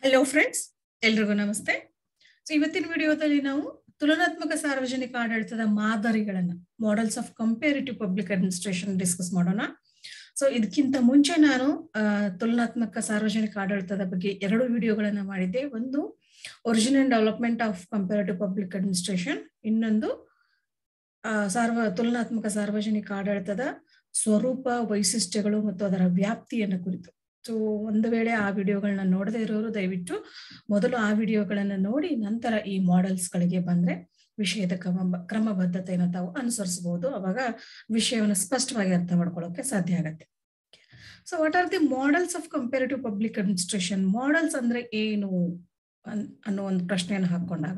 hello friends ಎಲ್ರಿಗೂ ನಮಸ್ತೆ so ಇವತ್ತಿನ ವಿಡಿಯೋದಲ್ಲಿ ನಾವು ತುಲನಾತ್ಮಕ ಸಾರ್ವಜನಿಕ ಆಡಳಿತದ ಮಾದರಿಗಳನ್ನ models of comparative public administration discuss ಮಾಡೋಣ ಸೊ ಇದಕ್ಕಿಂತ ಮುಂಚೆ ನಾನು ತುಲನಾತ್ಮಕ ಸಾರ್ವಜನಿಕ ಆಡಳಿತದ ಬಗ್ಗೆ ಎರಡು ವಿಡಿಯೋಗಳನ್ನ ಮಾಡಿದ್ದೆ ಒಂದು original development of comparative public administration ಇನ್ನೊಂದು ಸಾರ್ವ ತುಲನಾತ್ಮಕ ಸಾರ್ವಜನಿಕ ಆಡಳಿತದ ಸ್ವರೂಪ ವೈಶಿಷ್ಟ್ಯಗಳು ಮತ್ತು ಅದರ ವ್ಯಾಪ್ತಿಯನ್ನು ಕುರಿತು ಸೊ ಒಂದು ವೇಳೆ ಆ ವಿಡಿಯೋಗಳನ್ನ ನೋಡದೇ ಇರೋರು ದಯವಿಟ್ಟು ಮೊದಲು ಆ ವಿಡಿಯೋಗಳನ್ನ ನೋಡಿ ನಂತರ ಈ ಮಾಡೆಲ್ಸ್ ಗಳಿಗೆ ಬಂದ್ರೆ ವಿಷಯದ ಕ್ರಮ ಕ್ರಮಬದ್ಧತೆಯನ್ನು ತಾವು ಅನುಸರಿಸಬಹುದು ಅವಾಗ ವಿಷಯವನ್ನು ಸ್ಪಷ್ಟವಾಗಿ ಅರ್ಥ ಮಾಡ್ಕೊಳ್ಳೋಕೆ ಸಾಧ್ಯ ಆಗತ್ತೆ so what are the models of comparative public administration models ಅಂದ್ರೆ ಏನು ಅನ್ನೋ ಒಂದು ಪ್ರಶ್ನೆಯನ್ನು ಹಾಕೊಂಡಾಗ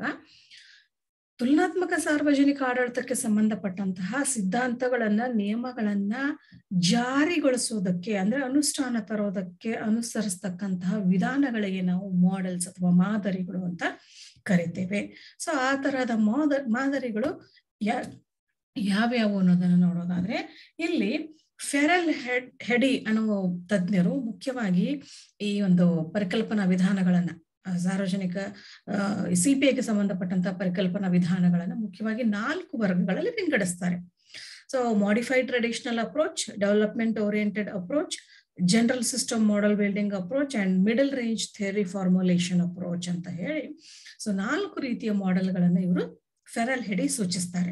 ತುಲನಾತ್ಮಕ ಸಾರ್ವಜನಿಕ ಆಡಳಿತಕ್ಕೆ ಸಂಬಂಧಪಟ್ಟಂತಹ ಸಿದ್ಧಾಂತಗಳನ್ನ ನಿಯಮಗಳನ್ನ ಜಾರಿಗೊಳಿಸೋದಕ್ಕೆ ಅಂದ್ರೆ ಅನುಷ್ಠಾನ ತರೋದಕ್ಕೆ ಅನುಸರಿಸ್ತಕ್ಕಂತಹ ವಿಧಾನಗಳಿಗೆ ನಾವು ಮಾಡೆಲ್ಸ್ ಅಥವಾ ಮಾದರಿಗಳು ಅಂತ ಕರಿತೇವೆ ಸೊ ಆ ತರಹದ ಮಾದ ಮಾದರಿಗಳು ಯಾ ಯಾವ್ಯಾವು ಅನ್ನೋದನ್ನ ನೋಡೋದಾದ್ರೆ ಇಲ್ಲಿ ಫೆರಲ್ ಹೆಡ್ ಹೆಡಿ ಅನ್ನುವ ತಜ್ಞರು ಮುಖ್ಯವಾಗಿ ಈ ಒಂದು ಪರಿಕಲ್ಪನಾ ವಿಧಾನಗಳನ್ನ ಸಾರ್ವಜನಿಕ ಸಿ ಪಿ ಐಗೆ ಸಂಬಂಧಪಟ್ಟಂತಹ ಪರಿಕಲ್ಪನಾ ವಿಧಾನಗಳನ್ನ ಮುಖ್ಯವಾಗಿ ನಾಲ್ಕು ವರ್ಗಗಳಲ್ಲಿ ವಿಂಗಡಿಸ್ತಾರೆ so modified traditional approach development oriented approach general system model building approach and middle range theory formulation approach ಅಂತ ಹೇಳಿ ಸೊ ನಾಲ್ಕು ರೀತಿಯ ಮಾಡೆಲ್ಗಳನ್ನ ಇವರು ಫೆರಲ್ ಹೆಡಿ ಸೂಚಿಸ್ತಾರೆ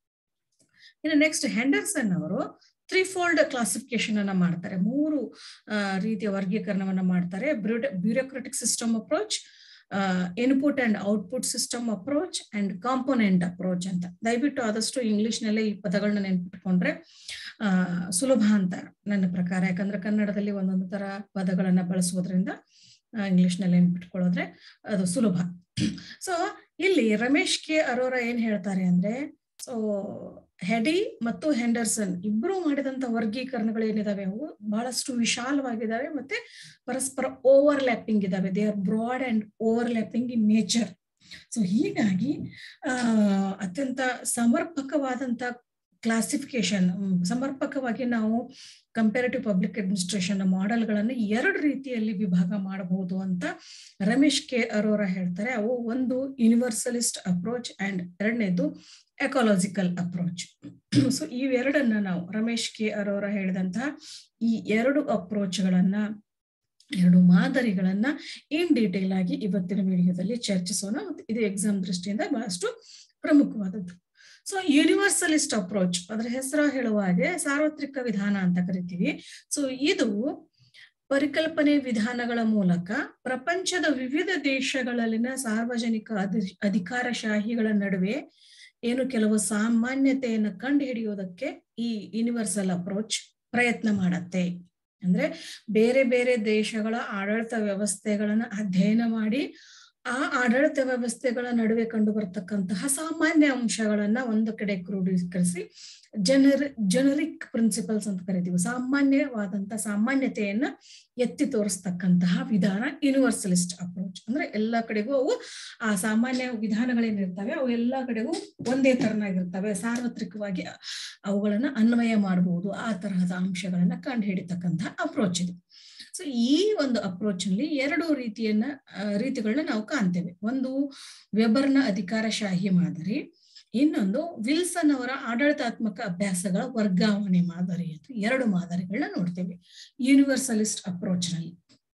ಇನ್ನು ನೆಕ್ಸ್ಟ್ ಹೆಂಡರ್ಸನ್ ಅವರು ತ್ರೀ ಫೋಲ್ಡ್ ಕ್ಲಾಸಿಫಿಕೇಶನ್ ಅನ್ನ ಮಾಡ್ತಾರೆ ಮೂರು ರೀತಿಯ ವರ್ಗೀಕರಣವನ್ನ ಮಾಡ್ತಾರೆ bureaucratic system approach input and output system approach and component approach ಅಂತ ದಯವಿಟ್ಟು ಆದಷ್ಟು ಇಂಗ್ಲಿಷ್ ನಲ್ಲೇ ಈ ಪದಗಳನ್ನ ನೆನ್ಪಿಟ್ಕೊಂಡ್ರೆ ಆ ಸುಲಭ ಅಂತ ನನ್ನ ಪ್ರಕಾರ ಯಾಕಂದ್ರೆ ಕನ್ನಡದಲ್ಲಿ ಒಂದೊಂದು ತರ ಪದಗಳನ್ನ ಬಳಸೋದ್ರಿಂದ ಇಂಗ್ಲಿಷ್ ನಲ್ಲಿ ನೆನ್ಪಿಟ್ಕೊಳ್ಳೋದ್ರೆ ಅದು ಸುಲಭ ಸೊ ಇಲ್ಲಿ ರಮೇಶ್ ಕೆ ಅರೋರಾ ಏನ್ ಹೇಳ್ತಾರೆ ಅಂದ್ರೆ ಸೊ ಹೆಡಿ ಮತ್ತು ಹೆಂಡರ್ಸನ್ ಇಬ್ರು ಮಾಡಿದಂತ ವರ್ಗೀಕರಣಗಳು ಏನಿದಾವೆ ಅವು ಬಹಳಷ್ಟು ವಿಶಾಲವಾಗಿದ್ದಾವೆ ಮತ್ತೆ ಪರಸ್ಪರ ಓವರ್ಲ್ಯಾಪಿಂಗ್ ಇದಾವೆ they are broad and overlapping in nature so ಹೀಗಾಗಿ ಆ ಅತ್ಯಂತ ಸಮರ್ಪಕವಾದಂತ ಕ್ಲಾಸಿಫಿಕೇಶನ್ ಸಮರ್ಪಕವಾಗಿ ನಾವು ಕಂಪೇರಿಟಿವ್ ಪಬ್ಲಿಕ್ ಅಡ್ಮಿನಿಸ್ಟ್ರೇಷನ್ ಮಾಡೆಲ್ಗಳನ್ನು ಎರಡು ರೀತಿಯಲ್ಲಿ ವಿಭಾಗ ಮಾಡಬಹುದು ಅಂತ ರಮೇಶ್ ಕೆ ಅರೋರಾ ಹೇಳ್ತಾರೆ ಅವು ಒಂದು ಯೂನಿವರ್ಸಲಿಸ್ಟ್ ಅಪ್ರೋಚ್ ಅಂಡ್ ಎರಡನೇದು ಎಕಾಲಜಿಕಲ್ ಅಪ್ರೋಚ್ ಸೊ ಇವೆರಡನ್ನ ನಾವು ರಮೇಶ್ ಕೆ ಅರೋರಾ ಹೇಳಿದಂತಹ ಈ ಎರಡು ಅಪ್ರೋಚ್ಗಳನ್ನ ಎರಡು ಮಾದರಿಗಳನ್ನ ಇನ್ ಡೀಟೇಲ್ ಆಗಿ ಇವತ್ತಿನ ವಿಡಿಯೋದಲ್ಲಿ ಚರ್ಚಿಸೋಣ ಮತ್ತು ಇದು ಎಕ್ಸಾಮ್ ದೃಷ್ಟಿಯಿಂದ ಬಹಳಷ್ಟು ಪ್ರಮುಖವಾದದ್ದು ಸೊ ಯೂನಿವರ್ಸಲಿಸ್ಟ್ ಅಪ್ರೋಚ್ ಅದ್ರ ಹೆಸರು ಹೇಳುವ ಹಾಗೆ ಸಾರ್ವತ್ರಿಕ ವಿಧಾನ ಅಂತ ಕರಿತೀವಿ ಸೊ ಇದು ಪರಿಕಲ್ಪನೆ ವಿಧಾನಗಳ ಮೂಲಕ ಪ್ರಪಂಚದ ವಿವಿಧ ದೇಶಗಳಲ್ಲಿನ ಸಾರ್ವಜನಿಕ ಅಧಿ ಅಧಿಕಾರಶಾಹಿಗಳ ನಡುವೆ ಏನು ಕೆಲವು ಸಾಮಾನ್ಯತೆಯನ್ನು ಕಂಡು ಹಿಡಿಯೋದಕ್ಕೆ ಈ ಯೂನಿವರ್ಸಲ್ ಅಪ್ರೋಚ್ ಪ್ರಯತ್ನ ಮಾಡತ್ತೆ ಅಂದ್ರೆ ಬೇರೆ ಬೇರೆ ದೇಶಗಳ ಆಡಳಿತ ವ್ಯವಸ್ಥೆಗಳನ್ನ ಅಧ್ಯಯನ ಮಾಡಿ ಆ ಆಡಳಿತ ವ್ಯವಸ್ಥೆಗಳ ನಡುವೆ ಕಂಡು ಬರ್ತಕ್ಕಂತಹ ಸಾಮಾನ್ಯ ಅಂಶಗಳನ್ನ ಒಂದು ಕಡೆ ಕ್ರೋಢೀಕರಿಸಿ ಜನರ್ ಜನರಿಕ್ ಪ್ರಿನ್ಸಿಪಲ್ಸ್ ಅಂತ ಕರಿತೀವಿ ಸಾಮಾನ್ಯವಾದಂತ ಸಾಮಾನ್ಯತೆಯನ್ನ ಎತ್ತಿ ತೋರಿಸ್ತಕ್ಕಂತಹ ವಿಧಾನ ಯೂನಿವರ್ಸಲಿಸ್ಟ್ ಅಪ್ರೋಚ್ ಅಂದ್ರೆ ಎಲ್ಲಾ ಕಡೆಗೂ ಅವು ಆ ಸಾಮಾನ್ಯ ವಿಧಾನಗಳೇನಿರ್ತವೆ ಅವು ಎಲ್ಲಾ ಕಡೆಗೂ ಒಂದೇ ತರನಾಗಿರ್ತವೆ ಸಾರ್ವತ್ರಿಕವಾಗಿ ಅವುಗಳನ್ನ ಅನ್ವಯ ಮಾಡಬಹುದು ಆ ತರಹದ ಅಂಶಗಳನ್ನ ಕಂಡು ಹಿಡಿತಕ್ಕಂತಹ ಅಪ್ರೋಚ್ ಇದು ಸೊ ಈ ಒಂದು ಅಪ್ರೋಚ್ ಅಲ್ಲಿ ಎರಡು ರೀತಿಯನ್ನ ರೀತಿಗಳನ್ನ ನಾವು ಕಾಣ್ತೇವೆ ಒಂದು ವೆಬರ್ನ ಅಧಿಕಾರಶಾಹಿ ಮಾದರಿ ಇನ್ನೊಂದು ವಿಲ್ಸನ್ ಅವರ ಆಡಳಿತಾತ್ಮಕ ಅಭ್ಯಾಸಗಳ ವರ್ಗಾವಣೆ ಮಾದರಿ ಅಂತ ಎರಡು ಮಾದರಿಗಳನ್ನ ನೋಡ್ತೇವೆ ಯೂನಿವರ್ಸಲಿಸ್ಟ್ ಅಪ್ರೋಚ್ ನಲ್ಲಿ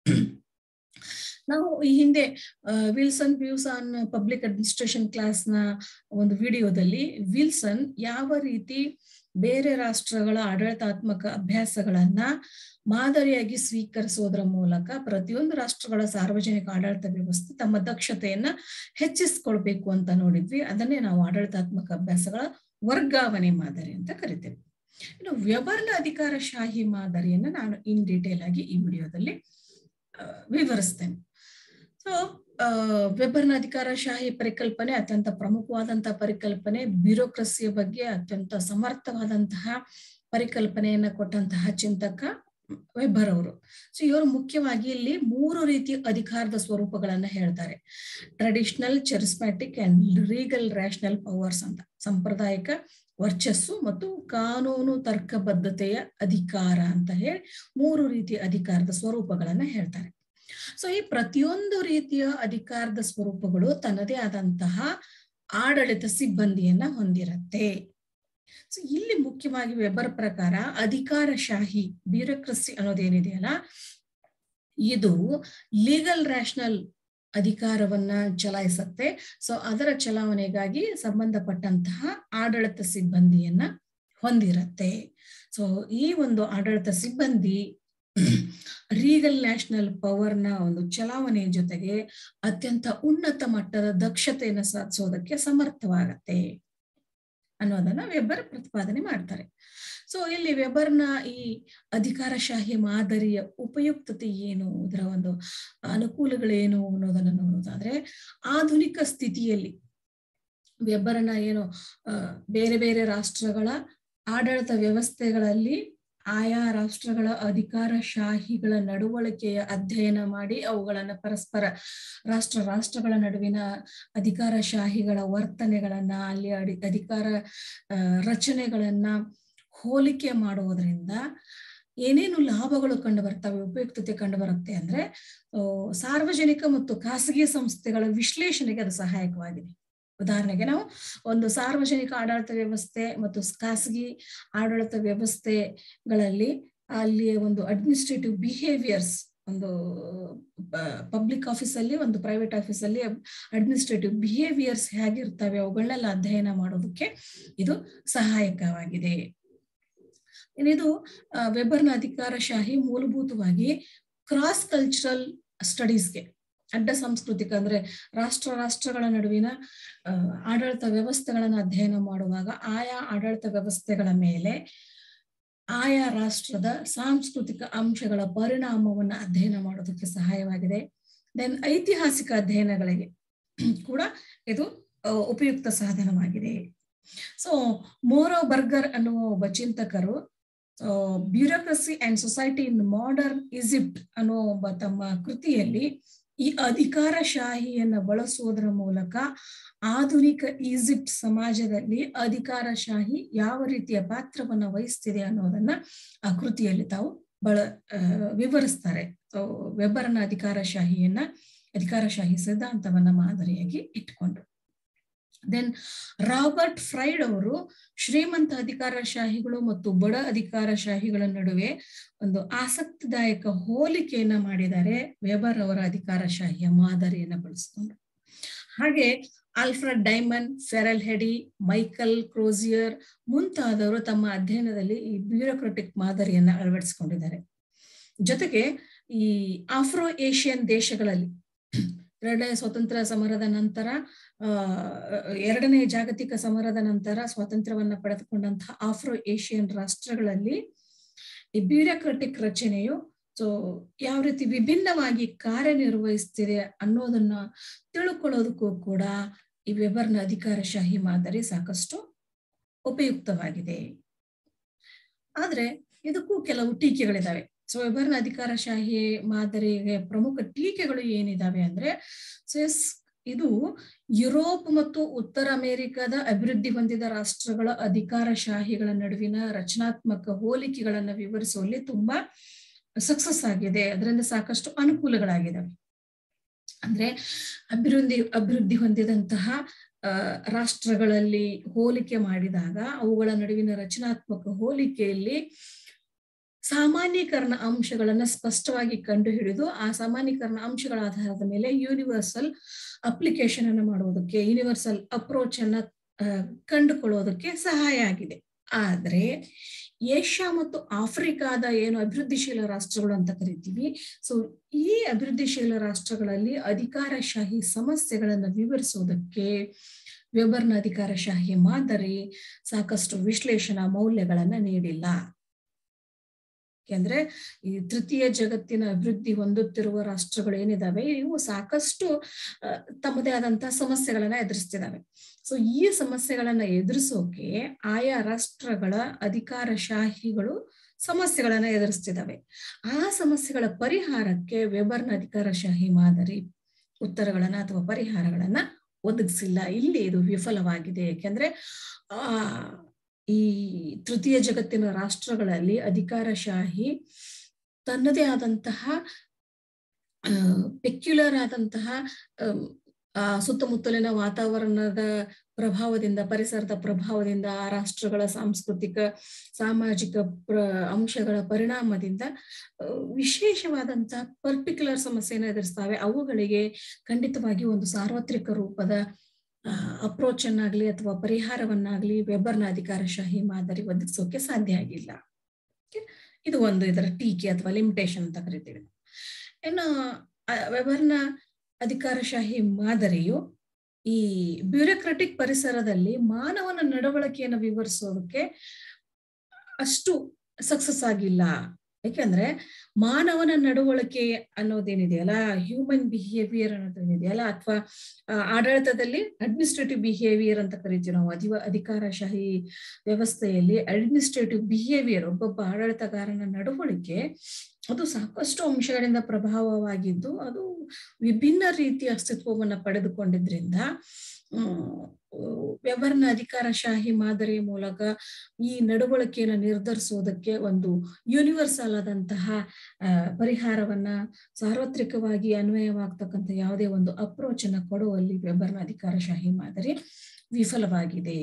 ನಾವು ಈ ಹಿಂದೆ Wilson views on public administration class ನ ಒಂದು ವಿಡಿಯೋದಲ್ಲಿ ವಿಲ್ಸನ್ ಯಾವ ರೀತಿ ಬೇರೆ ರಾಷ್ಟ್ರಗಳ ಆಡಳಿತಾತ್ಮಕ ಅಭ್ಯಾಸಗಳನ್ನ ಮಾದರಿಯಾಗಿ ಸ್ವೀಕರಿಸೋದ್ರ ಮೂಲಕ ಪ್ರತಿಯೊಂದು ರಾಷ್ಟ್ರಗಳ ಸಾರ್ವಜನಿಕ ಆಡಳಿತ ವ್ಯವಸ್ಥೆ ತಮ್ಮ ದಕ್ಷತೆಯನ್ನ ಹೆಚ್ಚಿಸ್ಕೊಳ್ಬೇಕು ಅಂತ ನೋಡಿದ್ವಿ ಅದನ್ನೇ ನಾವು ಆಡಳಿತಾತ್ಮಕ ಅಭ್ಯಾಸಗಳ ವರ್ಗಾವಣೆ ಮಾದರಿ ಅಂತ ಕರಿತೇವೆ ಇನ್ನು ವ್ಯವಹಾರ ಅಧಿಕಾರಶಾಹಿ ಮಾದರಿಯನ್ನ ನಾನು ಇನ್ ಡೀಟೇಲ್ ಆಗಿ ಈ ವಿಡಿಯೋದಲ್ಲಿ ವಿವರಿಸ್ತೇನೆ ಸೊ ವೆಬರ್ನ ಅಧಿಕಾರಶಾಹಿ ಪರಿಕಲ್ಪನೆ ಅತ್ಯಂತ ಪ್ರಮುಖವಾದಂತಹ ಪರಿಕಲ್ಪನೆ ಬ್ಯೂರೋಕ್ರಸಿಯ ಬಗ್ಗೆ ಅತ್ಯಂತ ಸಮರ್ಥವಾದಂತಹ ಪರಿಕಲ್ಪನೆಯನ್ನ ಕೊಟ್ಟಂತಹ ಚಿಂತಕ ವೆಬ್ಬರ್ ಅವರು ಸೊ ಇವರು ಮುಖ್ಯವಾಗಿ ಇಲ್ಲಿ ಮೂರು ರೀತಿಯ ಅಧಿಕಾರದ ಸ್ವರೂಪಗಳನ್ನ ಹೇಳ್ತಾರೆ traditional charismatic and legal rational powers ಅಂತ ಸಾಂಪ್ರದಾಯಿಕ ವರ್ಚಸ್ಸು ಮತ್ತು ಕಾನೂನು ತರ್ಕಬದ್ಧತೆಯ ಅಧಿಕಾರ ಅಂತ ಹೇಳಿ ಮೂರು ರೀತಿಯ ಅಧಿಕಾರದ ಸ್ವರೂಪಗಳನ್ನ ಹೇಳ್ತಾರೆ ಸೊ ಈ ಪ್ರತಿಯೊಂದು ರೀತಿಯ ಅಧಿಕಾರದ ಸ್ವರೂಪಗಳು ತನ್ನದೇ ಆದಂತಹ ಆಡಳಿತ ಸಿಬ್ಬಂದಿಯನ್ನ ಹೊಂದಿರತ್ತೆ ಸೊ ಇಲ್ಲಿ ಮುಖ್ಯವಾಗಿ ವೆಬರ್ ಪ್ರಕಾರ ಅಧಿಕಾರಶಾಹಿ ಬ್ಯೂರೋಕ್ರಸಿ ಅನ್ನೋದೇನಿದೆಯಲ್ಲ ಇದು ಲೀಗಲ್ ರ್ಯಾಷನಲ್ ಅಧಿಕಾರವನ್ನ ಚಲಾಯಿಸತ್ತೆ ಸೊ ಅದರ ಚಲಾವಣೆಗಾಗಿ ಸಂಬಂಧಪಟ್ಟಂತಹ ಆಡಳಿತ ಸಿಬ್ಬಂದಿಯನ್ನ ಹೊಂದಿರತ್ತೆ ಸೊ ಈ ಒಂದು ಆಡಳಿತ ಸಿಬ್ಬಂದಿ ರೀಗಲ್ ನ್ಯಾಷನಲ್ ಪವರ್ನ ಒಂದು ಚಲಾವಣೆಯ ಜೊತೆಗೆ ಅತ್ಯಂತ ಉನ್ನತ ಮಟ್ಟದ ದಕ್ಷತೆಯನ್ನು ಸಾಧಿಸೋದಕ್ಕೆ ಸಮರ್ಥವಾಗತ್ತೆ ಅನ್ನೋದನ್ನ ವೆಬ್ಬರ್ ಪ್ರತಿಪಾದನೆ ಮಾಡ್ತಾರೆ ಸೊ ಇಲ್ಲಿ ವೆಬರ್ನ ಈ ಅಧಿಕಾರಶಾಹಿ ಮಾದರಿಯ ಉಪಯುಕ್ತತೆ ಏನು ಇದರ ಒಂದು ಅನುಕೂಲಗಳೇನು ಅನ್ನೋದನ್ನ ನೋಡೋದಾದ್ರೆ ಆಧುನಿಕ ಸ್ಥಿತಿಯಲ್ಲಿ ವೆಬ್ಬರ್ನ ಏನು ಬೇರೆ ಬೇರೆ ರಾಷ್ಟ್ರಗಳ ಆಡಳಿತ ವ್ಯವಸ್ಥೆಗಳಲ್ಲಿ ಆಯಾ ರಾಷ್ಟ್ರಗಳ ಅಧಿಕಾರಶಾಹಿಗಳ ನಡವಳಿಕೆಯ ಅಧ್ಯಯನ ಮಾಡಿ ಅವುಗಳನ್ನ ಪರಸ್ಪರ ರಾಷ್ಟ್ರ ರಾಷ್ಟ್ರಗಳ ನಡುವಿನ ಅಧಿಕಾರಶಾಹಿಗಳ ವರ್ತನೆಗಳನ್ನ ಅಲ್ಲಿ ಅಡಿ ಅಧಿಕಾರ ರಚನೆಗಳನ್ನ ಹೋಲಿಕೆ ಮಾಡುವುದರಿಂದ ಏನೇನು ಲಾಭಗಳು ಕಂಡು ಬರ್ತವೆ ಉಪಯುಕ್ತತೆ ಕಂಡು ಬರುತ್ತೆ ಅಂದ್ರೆ ಸಾರ್ವಜನಿಕ ಮತ್ತು ಖಾಸಗಿ ಸಂಸ್ಥೆಗಳ ವಿಶ್ಲೇಷಣೆಗೆ ಅದು ಸಹಾಯಕವಾಗಿದೆ ಉದಾಹರಣೆಗೆ ನಾವು ಒಂದು ಸಾರ್ವಜನಿಕ ಆಡಳಿತ ವ್ಯವಸ್ಥೆ ಮತ್ತು ಖಾಸಗಿ ಆಡಳಿತ ವ್ಯವಸ್ಥೆಗಳಲ್ಲಿ ಅಲ್ಲಿ ಒಂದು ಅಡ್ಮಿನಿಸ್ಟ್ರೇಟಿವ್ ಬಿಹೇವಿಯರ್ಸ್ ಒಂದು ಪಬ್ಲಿಕ್ ಆಫೀಸಲ್ಲಿ ಒಂದು ಪ್ರೈವೇಟ್ ಆಫೀಸಲ್ಲಿ ಅಡ್ಮಿನಿಸ್ಟ್ರೇಟಿವ್ ಬಿಹೇವಿಯರ್ಸ್ ಹೇಗಿರ್ತವೆ ಅವುಗಳನ್ನೆಲ್ಲ ಅಧ್ಯಯನ ಮಾಡೋದಕ್ಕೆ ಇದು ಸಹಾಯಕವಾಗಿದೆ ಇದು ವೆಬರ್ನ ಅಧಿಕಾರಶಾಹಿ ಮೂಲಭೂತವಾಗಿ ಕ್ರಾಸ್ ಕಲ್ಚರಲ್ ಸ್ಟಡೀಸ್ಗೆ ಅಡ್ಡ ಸಾಂಸ್ಕೃತಿಕ ಅಂದ್ರೆ ರಾಷ್ಟ್ರ ರಾಷ್ಟ್ರಗಳ ನಡುವಿನ ಆಡಳಿತ ವ್ಯವಸ್ಥೆಗಳನ್ನು ಅಧ್ಯಯನ ಮಾಡುವಾಗ ಆಯಾ ಆಡಳಿತ ವ್ಯವಸ್ಥೆಗಳ ಮೇಲೆ ಆಯಾ ರಾಷ್ಟ್ರದ ಸಾಂಸ್ಕೃತಿಕ ಅಂಶಗಳ ಪರಿಣಾಮವನ್ನು ಅಧ್ಯಯನ ಮಾಡೋದಕ್ಕೆ ಸಹಾಯವಾಗಿದೆ ದೆನ್ ಐತಿಹಾಸಿಕ ಅಧ್ಯಯನಗಳಿಗೆ ಕೂಡ ಇದು ಉಪಯುಕ್ತ ಸಾಧನವಾಗಿದೆ ಸೊ ಮೋರೋ ಬರ್ಗರ್ ಅನ್ನುವ ಒಬ್ಬ ಚಿಂತಕರು bureaucracy and society in modern Egypt ಅನ್ನೋ ಒಬ್ಬ ತಮ್ಮ ಕೃತಿಯಲ್ಲಿ ಈ ಅಧಿಕಾರಶಾಹಿಯನ್ನ ಬಳಸುವುದರ ಮೂಲಕ ಆಧುನಿಕ ಈಜಿಪ್ಟ್ ಸಮಾಜದಲ್ಲಿ ಅಧಿಕಾರಶಾಹಿ ಯಾವ ರೀತಿಯ ಪಾತ್ರವನ್ನ ವಹಿಸ್ತಿದೆ ಅನ್ನೋದನ್ನ ಆ ಕೃತಿಯಲ್ಲಿ ತಾವು ಬಳ ವಿವರಿಸ್ತಾರೆ ವೆಬ್ಬರ್ನ ಅಧಿಕಾರಶಾಹಿಯನ್ನ ಅಧಿಕಾರಶಾಹಿ ಸಿದ್ಧಾಂತವನ್ನ ಮಾದರಿಯಾಗಿ ಇಟ್ಕೊಂಡ್ರು ದೆನ್ ರಾಬರ್ಟ್ ಫ್ರೈಡ್ ಅವರು ಶ್ರೀಮಂತ ಅಧಿಕಾರಶಾಹಿಗಳು ಮತ್ತು ಬಡ ಅಧಿಕಾರಶಾಹಿಗಳ ನಡುವೆ ಒಂದು ಆಸಕ್ತಿದಾಯಕ ಹೋಲಿಕೆಯನ್ನ ಮಾಡಿದ್ದಾರೆ ವೆಬರ್ ಅವರ ಅಧಿಕಾರಶಾಹಿಯ ಮಾದರಿಯನ್ನ ಬಳಸಿಕೊಂಡು ಹಾಗೆ Alfred Diamond Ferrel Heady Michael Crozier ಮುಂತಾದವರು ತಮ್ಮ ಅಧ್ಯಯನದಲ್ಲಿ ಈ ಬ್ಯೂರೋಕ್ರಟಿಕ್ ಮಾದರಿಯನ್ನ ಅಳವಡಿಸಿಕೊಂಡಿದ್ದಾರೆ ಜೊತೆಗೆ ಈ ಆಫ್ರೋ ಏಷ್ಯನ್ ದೇಶಗಳಲ್ಲಿ ಎರಡನೇ ಸ್ವತಂತ್ರ ಸಮರದ ನಂತರ ಎರಡನೇ ಜಾಗತಿಕ ಸಮರದ ನಂತರ ಸ್ವಾತಂತ್ರ್ಯವನ್ನ ಪಡೆದುಕೊಂಡಂತಹ ಆಫ್ರೋ ಏಷ್ಯನ್ ರಾಷ್ಟ್ರಗಳಲ್ಲಿ ಈ ಬ್ಯೂರೋಕ್ರಟಿಕ್ ರಚನೆಯು ಸೊ ಯಾವ ರೀತಿ ವಿಭಿನ್ನವಾಗಿ ಕಾರ್ಯನಿರ್ವಹಿಸ್ತಿದೆ ಅನ್ನೋದನ್ನ ತಿಳ್ಕೊಳ್ಳೋದಕ್ಕೂ ಕೂಡ ಈ ವೆಬರ್ನ ಅಧಿಕಾರಶಾಹಿ ಮಾದರಿ ಸಾಕಷ್ಟು ಉಪಯುಕ್ತವಾಗಿದೆ ಆದ್ರೆ ಇದಕ್ಕೂ ಕೆಲವು ಟೀಕೆಗಳಿದಾವೆ ಸೊ ವೆಬರ್ನ ಅಧಿಕಾರಶಾಹಿ ಮಾದರಿಗೆ ಪ್ರಮುಖ ಟೀಕೆಗಳು ಏನಿದಾವೆ ಅಂದ್ರೆ ಸೆಸ್ ಇದು ಯುರೋಪ್ ಮತ್ತು ಉತ್ತರ ಅಮೆರಿಕದ ಅಭಿವೃದ್ಧಿ ಹೊಂದಿದ ರಾಷ್ಟ್ರಗಳ ಅಧಿಕಾರಶಾಹಿಗಳ ನಡುವಿನ ರಚನಾತ್ಮಕ ಹೋಲಿಕೆಗಳನ್ನ ವಿವರಿಸುವಲ್ಲಿ ತುಂಬಾ ಸಕ್ಸಸ್ ಆಗಿದೆ ಅದರಿಂದ ಸಾಕಷ್ಟು ಅನುಕೂಲಗಳಾಗಿದ್ದಾವೆ ಅಂದ್ರೆ ಅಭಿವೃದ್ಧಿ ಅಭಿವೃದ್ಧಿ ಹೊಂದಿದಂತಹ ರಾಷ್ಟ್ರಗಳಲ್ಲಿ ಹೋಲಿಕೆ ಮಾಡಿದಾಗ ಅವುಗಳ ನಡುವಿನ ರಚನಾತ್ಮಕ ಹೋಲಿಕೆಯಲ್ಲಿ ಸಾಮಾನ್ಯೀಕರಣ ಅಂಶಗಳನ್ನ ಸ್ಪಷ್ಟವಾಗಿ ಕಂಡುಹಿಡಿದು ಆ ಸಾಮಾನ್ಯೀಕರಣ ಅಂಶಗಳ ಆಧಾರದ ಮೇಲೆ ಯೂನಿವರ್ಸಲ್ ಅಪ್ಲಿಕೇಶನ್ ಅನ್ನು ಮಾಡುವುದಕ್ಕೆ ಯೂನಿವರ್ಸಲ್ ಅಪ್ರೋಚ್ ಅನ್ನ ಕಂಡುಕೊಳ್ಳೋದಕ್ಕೆ ಸಹಾಯ ಆಗಿದೆ ಆದ್ರೆ ಏಷ್ಯಾ ಮತ್ತು ಆಫ್ರಿಕಾದ ಏನು ಅಭಿವೃದ್ಧಿಶೀಲ ರಾಷ್ಟ್ರಗಳು ಅಂತ ಕರಿತೀವಿ ಸೊ ಈ ಅಭಿವೃದ್ಧಿಶೀಲ ರಾಷ್ಟ್ರಗಳಲ್ಲಿ ಅಧಿಕಾರಶಾಹಿ ಸಮಸ್ಯೆಗಳನ್ನು ವಿವರಿಸುವುದಕ್ಕೆ ವೆಬರ್ನ ಅಧಿಕಾರಶಾಹಿ ಮಾದರಿ ಸಾಕಷ್ಟು ವಿಶ್ಲೇಷಣಾ ಮೌಲ್ಯಗಳನ್ನ ನೀಡಿಲ್ಲ ಯಾಕೆಂದ್ರೆ ಈ ತೃತೀಯ ಜಗತ್ತಿನ ಅಭಿವೃದ್ಧಿ ಹೊಂದುತ್ತಿರುವ ರಾಷ್ಟ್ರಗಳು ಏನಿದಾವೆ ಇವು ಸಾಕಷ್ಟು ತಮ್ಮದೇ ಆದಂತಹ ಸಮಸ್ಯೆಗಳನ್ನ ಎದುರಿಸ್ತಿದಾವೆ ಸೊ ಈ ಸಮಸ್ಯೆಗಳನ್ನ ಎದುರಿಸೋಕೆ ಆಯಾ ರಾಷ್ಟ್ರಗಳ ಅಧಿಕಾರಶಾಹಿಗಳು ಸಮಸ್ಯೆಗಳನ್ನ ಎದುರಿಸ್ತಿದಾವೆ ಆ ಸಮಸ್ಯೆಗಳ ಪರಿಹಾರಕ್ಕೆ ವೆಬರ್ನ ಅಧಿಕಾರಶಾಹಿ ಮಾದರಿ ಉತ್ತರಗಳನ್ನ ಅಥವಾ ಪರಿಹಾರಗಳನ್ನ ಒದಗಿಸಿಲ್ಲ ಇಲ್ಲಿ ಇದು ವಿಫಲವಾಗಿದೆ ಯಾಕೆಂದ್ರೆ ಆ ಈ ತೃತೀಯ ಜಗತ್ತಿನ ರಾಷ್ಟ್ರಗಳಲ್ಲಿ ಅಧಿಕಾರಶಾಹಿ ತನ್ನದೇ ಆದಂತಹ ಪೆಕ್ಯುಲರ್ ಆದಂತಹ ಆ ಸುತ್ತಮುತ್ತಲಿನ ವಾತಾವರಣದ ಪ್ರಭಾವದಿಂದ ಪರಿಸರದ ಪ್ರಭಾವದಿಂದ ಆ ರಾಷ್ಟ್ರಗಳ ಸಾಂಸ್ಕೃತಿಕ ಸಾಮಾಜಿಕ ಪ್ರ ಅಂಶಗಳ ಪರಿಣಾಮದಿಂದ ವಿಶೇಷವಾದಂತಹ ಪರ್ಟಿಕ್ಯುಲರ್ ಸಮಸ್ಯೆಯನ್ನು ಎದುರಿಸ್ತವೆ ಅವುಗಳಿಗೆ ಖಂಡಿತವಾಗಿ ಒಂದು ಸಾರ್ವತ್ರಿಕ ರೂಪದ ಅಪ್ರೋಚ್ ಅನ್ನಾಗ್ಲಿ ಅಥವಾ ಪರಿಹಾರವನ್ನಾಗ್ಲಿ ವೆಬರ್ನ ಅಧಿಕಾರಶಾಹಿ ಮಾದರಿ ಒದಗಿಸೋಕೆ ಸಾಧ್ಯ ಆಗಿಲ್ಲ ಇದು ಒಂದು ಇದರ ಟೀಕೆ ಅಥವಾ ಲಿಮಿಟೇಷನ್ ಅಂತ ಕರಿತೀವಿ ಇನ್ನು ವೆಬರ್ನ ಅಧಿಕಾರಶಾಹಿ ಮಾದರಿಯು ಈ ಬ್ಯೂರೋಕ್ರಾಟಿಕ್ ಪರಿಸರದಲ್ಲಿ ಮಾನವನ ನಡವಳಿಕೆಯನ್ನು ವಿವರಿಸೋದಕ್ಕೆ ಅಷ್ಟು ಸಕ್ಸಸ್ ಆಗಿಲ್ಲ ಯಾಕೆಂದ್ರೆ ಮಾನವನ ನಡವಳಿಕೆ ಅನ್ನೋದೇನಿದೆಯಲ್ಲ ಹ್ಯೂಮನ್ ಬಿಹೇವಿಯರ್ ಅನ್ನೋದೇನಿದೆಯಲ್ಲ ಅಥವಾ ಆಡಳಿತದಲ್ಲಿ ಅಡ್ಮಿನಿಸ್ಟ್ರೇಟಿವ್ ಬಿಹೇವಿಯರ್ ಅಂತ ಕರಿತೀವಿ ನಾವು ಅಧಿವ ಅಧಿಕಾರಶಾಹಿ ವ್ಯವಸ್ಥೆಯಲ್ಲಿ ಅಡ್ಮಿನಿಸ್ಟ್ರೇಟಿವ್ ಬಿಹೇವಿಯರ್ ಒಬ್ಬೊಬ್ಬ ಆಡಳಿತಗಾರನ ನಡವಳಿಕೆ ಅದು ಸಾಕಷ್ಟು ಅಂಶಗಳಿಂದ ಪ್ರಭಾವವಾಗಿದ್ದು ಅದು ವಿಭಿನ್ನ ರೀತಿಯ ಅಸ್ತಿತ್ವವನ್ನ ಪಡೆದುಕೊಂಡಿದ್ರಿಂದ ವ್ಯವಹಾರನ ಅಧಿಕಾರಶಾಹಿ ಮಾದರಿಯ ಮೂಲಕ ಈ ನಡವಳಿಕೆಯನ್ನು ನಿರ್ಧರಿಸುವುದಕ್ಕೆ ಒಂದು ಯೂನಿವರ್ಸಲ್ ಆದಂತಹ ಪರಿಹಾರವನ್ನ ಸಾರ್ವತ್ರಿಕವಾಗಿ ಅನ್ವಯವಾಗ್ತಕ್ಕಂಥ ಯಾವುದೇ ಒಂದು ಅಪ್ರೋಚ್ ಅನ್ನ ಕೊಡುವಲ್ಲಿ ವ್ಯವಹಾರನ ಅಧಿಕಾರಶಾಹಿ ಮಾದರಿ ವಿಫಲವಾಗಿದೆ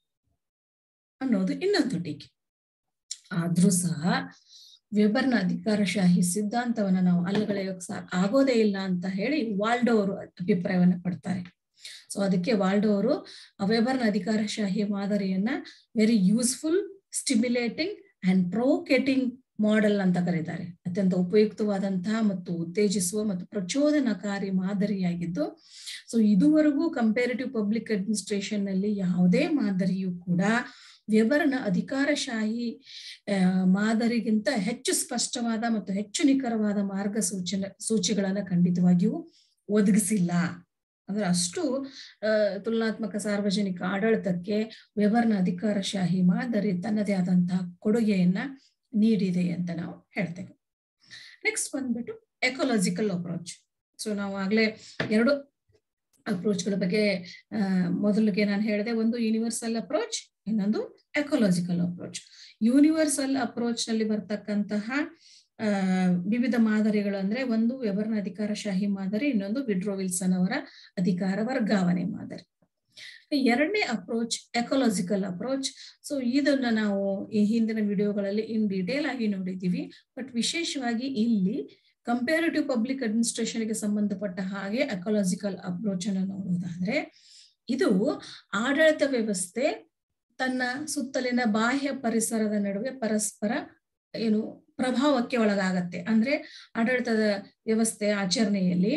ಅನ್ನೋದು ಇನ್ನೊಂದು ಟೀಕೆ ಆದ್ರೂ ಸಹ ವೆಬರ್ನ ಅಧಿಕಾರಶಾಹಿ ಸಿದ್ಧಾಂತವನ್ನ ನಾವು ಅಲ್ಲಗಳೆಯೋಕ್ ಆಗೋದೇ ಇಲ್ಲ ಅಂತ ಹೇಳಿ ವಾಲ್ಡೋ ಅವರು ಅಭಿಪ್ರಾಯವನ್ನ ಪಡ್ತಾರೆ ಸೊ ಅದಕ್ಕೆ ವಾಲ್ಡೋ ಅವರು ವೆಬರ್ನ ಅಧಿಕಾರಶಾಹಿ ಮಾದರಿಯನ್ನ very useful stimulating and provoking model ಅಂತ ಕರೀತಾರೆ ಅತ್ಯಂತ ಉಪಯುಕ್ತವಾದಂತಹ ಮತ್ತು ಉತ್ತೇಜಿಸುವ ಮತ್ತು ಪ್ರಚೋದನಕಾರಿ ಮಾದರಿಯಾಗಿದ್ದು ಸೊ ಇದುವರೆಗೂ ಕಂಪೇರಿಟಿವ್ ಪಬ್ಲಿಕ್ ಅಡ್ಮಿನಿಸ್ಟ್ರೇಷನ್ ನಲ್ಲಿ ಯಾವುದೇ ಮಾದರಿಯೂ ಕೂಡ ವ್ಯವರನ ಅಧಿಕಾರಶಾಹಿ ಮಾದರಿಗಿಂತ ಹೆಚ್ಚು ಸ್ಪಷ್ಟವಾದ ಮತ್ತು ಹೆಚ್ಚು ನಿಖರವಾದ ಮಾರ್ಗಸೂಚನೆ ಸೂಚಿಗಳನ್ನ ಖಂಡಿತವಾಗಿಯೂ ಒದಗಿಸಿಲ್ಲ ಅಂದ್ರೆ ಅಷ್ಟು ತುಲನಾತ್ಮಕ ಸಾರ್ವಜನಿಕ ಆಡಳಿತಕ್ಕೆ ವ್ಯವಹಾರನ ಅಧಿಕಾರಶಾಹಿ ಮಾದರಿ ತನ್ನದೇ ಆದಂತಹ ಕೊಡುಗೆಯನ್ನ ನೀಡಿದೆ ಅಂತ ನಾವು ಹೇಳ್ತೇವೆ ನೆಕ್ಸ್ಟ್ ಬಂದ್ಬಿಟ್ಟು ಎಕೋಲಾಜಿಕಲ್ ಅಪ್ರೋಚ್ ಸೊ ನಾವು ಆಗ್ಲೇ ಎರಡು ಅಪ್ರೋಚ್ಗಳ ಬಗ್ಗೆ ಮೊದಲಿಗೆ ನಾನು ಹೇಳಿದೆ ಒಂದು ಯೂನಿವರ್ಸಲ್ ಅಪ್ರೋಚ್ ಇನ್ನೊಂದು ಎಕೋಲಾಜಿಕಲ್ ಅಪ್ರೋಚ್ ಯೂನಿವರ್ಸಲ್ ಅಪ್ರೋಚ್ ನಲ್ಲಿ ಬರ್ತಕ್ಕಂತಹ ವಿವಿಧ ಮಾದರಿಗಳು ಅಂದ್ರೆ ಒಂದು ವ್ಯವಹಾರ ಅಧಿಕಾರಶಾಹಿ ಮಾದರಿ ಇನ್ನೊಂದು ವಿಡ್ರೋ ವಿಲ್ಸನ್ ಅವರ ಅಧಿಕಾರ ವರ್ಗಾವಣೆ ಮಾದರಿ ಎರಡನೇ ಅಪ್ರೋಚ್ ಎಕೋಲಾಜಿಕಲ್ ಅಪ್ರೋಚ್ ಸೊ ಇದನ್ನ ನಾವು ಈ ಹಿಂದಿನ ವಿಡಿಯೋಗಳಲ್ಲಿ ಇನ್ ಡೀಟೇಲ್ ಆಗಿ ನೋಡಿದ್ದೀವಿ ಬಟ್ ವಿಶೇಷವಾಗಿ ಇಲ್ಲಿ ಕಂಪೇರಿಟಿವ್ ಪಬ್ಲಿಕ್ ಅಡ್ಮಿನಿಸ್ಟ್ರೇಷನ್ಗೆ ಸಂಬಂಧಪಟ್ಟ ಹಾಗೆ ಎಕೋಲಾಜಿಕಲ್ ಅಪ್ರೋಚ್ ಅನ್ನು ನೋಡುವುದಾದ್ರೆ ಇದು ಆಡಳಿತ ವ್ಯವಸ್ಥೆ ತನ್ನ ಸುತ್ತಲಿನ ಬಾಹ್ಯ ಪರಿಸರದ ನಡುವೆ ಪರಸ್ಪರ ಏನು ಪ್ರಭಾವಕ್ಕೆ ಒಳಗಾಗತ್ತೆ ಅಂದ್ರೆ ಆಡಳಿತದ ವ್ಯವಸ್ಥೆ ಆಚರಣೆಯಲ್ಲಿ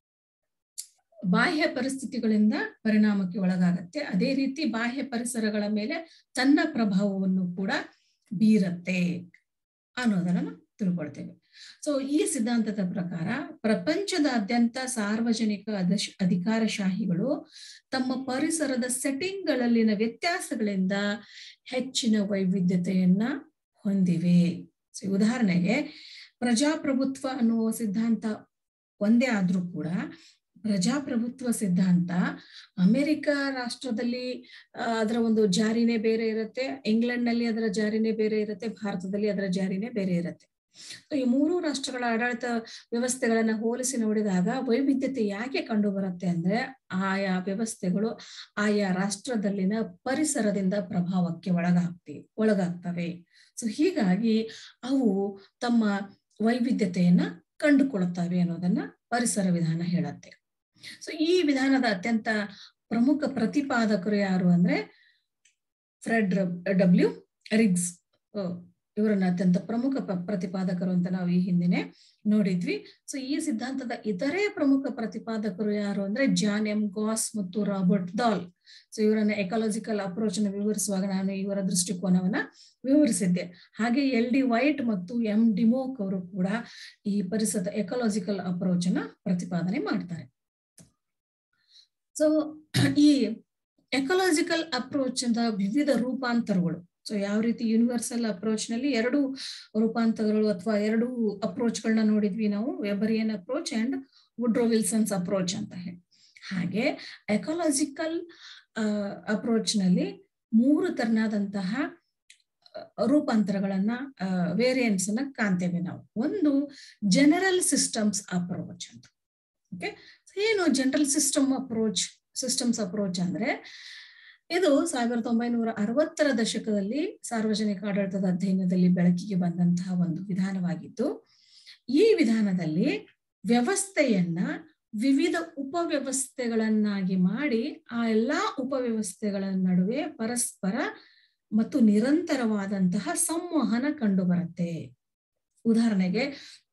ಬಾಹ್ಯ ಪರಿಸ್ಥಿತಿಗಳಿಂದ ಪರಿಣಾಮಕ್ಕೆ ಒಳಗಾಗತ್ತೆ ಅದೇ ರೀತಿ ಬಾಹ್ಯ ಪರಿಸರಗಳ ಮೇಲೆ ತನ್ನ ಪ್ರಭಾವವನ್ನು ಕೂಡ ಬೀರತ್ತೆ ಅನ್ನೋದನ್ನ ತಿಳ್ಕೊಳ್ತೇವೆ ಸೊ ಈ ಸಿದ್ಧಾಂತದ ಪ್ರಕಾರ ಪ್ರಪಂಚದಾದ್ಯಂತ ಸಾರ್ವಜನಿಕ ಅದಶ್ ಅಧಿಕಾರಶಾಹಿಗಳು ತಮ್ಮ ಪರಿಸರದ ಸೆಟ್ಟಿಂಗ್ಗಳಲ್ಲಿನ ವ್ಯತ್ಯಾಸಗಳಿಂದ ಹೆಚ್ಚಿನ ವೈವಿಧ್ಯತೆಯನ್ನ ಹೊಂದಿವೆ ಸೊ ಉದಾಹರಣೆಗೆ ಪ್ರಜಾಪ್ರಭುತ್ವ ಅನ್ನುವ ಸಿದ್ಧಾಂತ ಒಂದೇ ಆದ್ರೂ ಕೂಡ ಪ್ರಜಾಪ್ರಭುತ್ವ ಸಿದ್ಧಾಂತ ಅಮೆರಿಕ ರಾಷ್ಟ್ರದಲ್ಲಿ ಅದರ ಒಂದು ಜಾರಿನೇ ಬೇರೆ ಇರುತ್ತೆ ಇಂಗ್ಲೆಂಡ್ ನಲ್ಲಿ ಅದರ ಜಾರಿನೇ ಬೇರೆ ಇರುತ್ತೆ ಭಾರತದಲ್ಲಿ ಅದರ ಜಾರಿನೇ ಬೇರೆ ಇರುತ್ತೆ ಈ ಮೂರು ರಾಷ್ಟ್ರಗಳ ಆಡಳಿತ ವ್ಯವಸ್ಥೆಗಳನ್ನ ಹೋಲಿಸಿ ನೋಡಿದಾಗ ವೈವಿಧ್ಯತೆ ಯಾಕೆ ಕಂಡು ಬರುತ್ತೆ ಅಂದ್ರೆ ಆಯಾ ವ್ಯವಸ್ಥೆಗಳು ಆಯಾ ರಾಷ್ಟ್ರದಲ್ಲಿನ ಪರಿಸರದಿಂದ ಪ್ರಭಾವಕ್ಕೆ ಒಳಗಾಗ್ತಿ ಒಳಗಾಗ್ತವೆ ಸೊ ಹೀಗಾಗಿ ಅವು ತಮ್ಮ ವೈವಿಧ್ಯತೆಯನ್ನ ಕಂಡುಕೊಳ್ಳುತ್ತವೆ ಅನ್ನೋದನ್ನ ಪರಿಸರ ವಿಧಾನ ಹೇಳತ್ತೆ ಸೊ ಈ ವಿಧಾನದ ಅತ್ಯಂತ ಪ್ರಮುಖ ಪ್ರತಿಪಾದಕರು ಯಾರು ಅಂದ್ರೆ ಫ್ರೆಡ್ ಡಬ್ಲ್ಯೂ ರಿಗ್ಸ್ ಇವರನ್ನ ಅತ್ಯಂತ ಪ್ರಮುಖ ಪ್ರತಿಪಾದಕರು ಅಂತ ನಾವು ಈ ಹಿಂದಿನೇ ನೋಡಿದ್ವಿ ಸೊ ಈ ಸಿದ್ಧಾಂತದ ಇತರೆ ಪ್ರಮುಖ ಪ್ರತಿಪಾದಕರು ಯಾರು ಅಂದ್ರೆ ಜಾನ್ ಎಂ ಗಾಸ್ ಮತ್ತು ರಾಬರ್ಟ್ ಡಾಲ್ ಸೊ ಇವರನ್ನ ಎಕಾಲಜಿಕಲ್ ಅಪ್ರೋಚ್ ಅನ್ನು ವಿವರಿಸುವಾಗ ನಾನು ಇವರ ದೃಷ್ಟಿಕೋನವನ್ನ ವಿವರಿಸಿದ್ದೆ ಹಾಗೆ ಎಲ್ ಡಿ ವೈಟ್ ಮತ್ತು ಎಂ ಡಿಮೋಕ್ ಅವರು ಕೂಡ ಈ ಪರಿಸರದ ಎಕಾಲಜಿಕಲ್ ಅಪ್ರೋಚ್ ಅನ್ನ ಪ್ರತಿಪಾದನೆ ಮಾಡ್ತಾರೆ ಸೊ ಈ ಎಕಾಲಜಿಕಲ್ ಅಪ್ರೋಚ್ ಅಂತ ವಿವಿಧ ರೂಪಾಂತರಗಳು ಸೊ ಯಾವ ರೀತಿ ಯೂನಿವರ್ಸಲ್ ಅಪ್ರೋಚ್ ನಲ್ಲಿ ಎರಡು ರೂಪಾಂತರಗಳು ಅಥವಾ ಎರಡು ಅಪ್ರೋಚ್ಗಳನ್ನ ನೋಡಿದ್ವಿ ನಾವು Weberian approach and Woodrow Wilson's approach ಅಂತ ಹೇಳಿ ಹಾಗೆ ಎಕಾಲಜಿಕಲ್ ಅಪ್ರೋಚ್ ನಲ್ಲಿ ಮೂರು ತರನಾದಂತಹ ರೂಪಾಂತರಗಳನ್ನ ವೇರಿಯಂಟ್ಸ್ ಅನ್ನ ಕಾಣ್ತೇವೆ ನಾವು ಒಂದು ಜನರಲ್ ಸಿಸ್ಟಮ್ಸ್ ಅಪ್ರೋಚ್ ಅಂತ ಓಕೆ ಏನು general system approach systems approach ಅಂದ್ರೆ ಇದು ಸಾವಿರದ ಒಂಬೈನೂರ ಅರವತ್ತರ ದಶಕದಲ್ಲಿ ಸಾರ್ವಜನಿಕ ಆಡಳಿತದ ಅಧ್ಯಯನದಲ್ಲಿ ಬೆಳಕಿಗೆ ಬಂದಂತಹ ಒಂದು ವಿಧಾನವಾಗಿದ್ದು ಈ ವಿಧಾನದಲ್ಲಿ ವ್ಯವಸ್ಥೆಯನ್ನ ವಿವಿಧ ಉಪವ್ಯವಸ್ಥೆಗಳನ್ನಾಗಿ ಮಾಡಿ ಆ ಎಲ್ಲಾ ಉಪವ್ಯವಸ್ಥೆಗಳ ನಡುವೆ ಪರಸ್ಪರ ಮತ್ತು ನಿರಂತರವಾದಂತಹ ಸಂವಹನ ಕಂಡು ಬರುತ್ತೆ ಉದಾಹರಣೆಗೆ